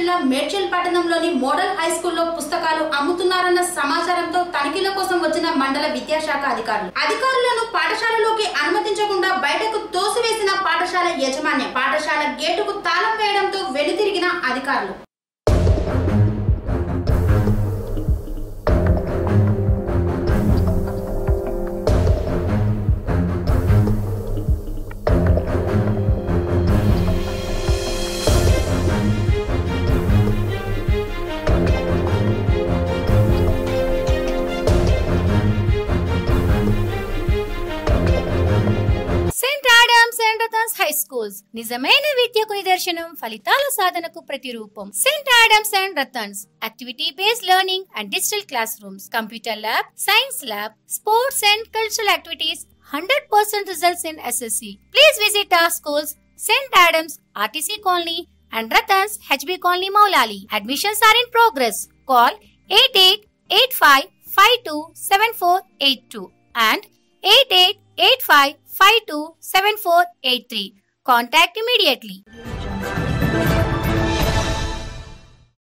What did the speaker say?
జిల్లా మేడ్చల్ పట్టణంలోని model high స్కూల్లో పుస్తకాలు అమ్ముతున్నారన్న సమాచారంతో తనిఖీల కోసం వచ్చిన మండల విద్యాశాఖ అధికారులు అధికారులను పాఠశాలలోకి అనుమతించకుండా బయటకు తోసివేసిన పాఠశాల యాజమాన్యం పాఠశాల గేటుకు తాళం వేయడంతో వెనుతిరిగిన అధికారులు Saint Adams and Ratans high schools నిజమైన విద్యకు నిదర్శనం ఫలితాల సాధనకు ప్రతిరూపం Saint Adams and Ratans activity based learning and digital classrooms computer lab science lab sports and cultural activities hundred percent results in SSC please visit our schools Saint Adams RTC colony and Ratans HB colony Moula Ali admissions are in progress call eight eight eight five five two seven four eight two and 8885527483. Contact immediately.